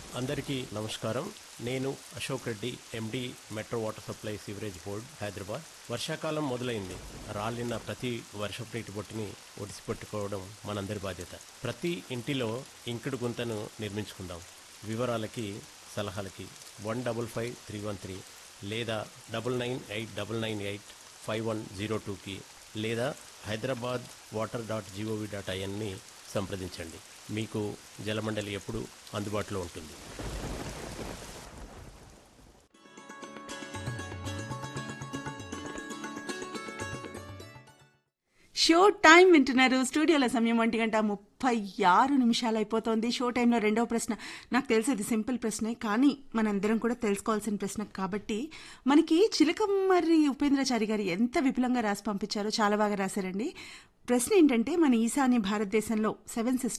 అందరికీ నమస్కారం నేను Ashok Reddy MD metro water supply sewerage board Hyderabad వర్షాకాలం మొదలైంది రాలిన ప్రతి వర్షపు నీటి బొట్టుని ఒడిసి పట్టుకోవడం మనందరి బాధ్యత ప్రతి ఇంటిలో ఇంకుడు గుంతను నిర్మించుకుందాం వివరాలకి సలహాలకి one double five three one three లేదా double nine eight double nine eight five one zero టూకి లేదా Hyderabad water dot G O V dot ఐఎన్ని సంప్రదించండి మీకు జలమండలి ఎప్పుడు అందుబాటులో ఉంటుంది షో టైం వింటున్నారు స్టూడియోలో సమయం ఒంటి గంట ముప్పై ఆరు నిమిషాలు అయిపోతుంది షో టైంలో రెండవ ప్రశ్న నాకు తెలిసి ఇది సింపుల్ ప్రశ్నే కానీ మనందరం కూడా తెలుసుకోవాల్సిన ప్రశ్న కాబట్టి మనకి చిలకమ్మరి ఉపేంద్రచారి గారు ఎంత విపులంగా రాసి పంపించారో చాలా బాగా రాశారండి ప్రశ్న ఏంటంటే మన ఈశాన్య భారతదేశంలో సెవెన్ సిస్టర్స్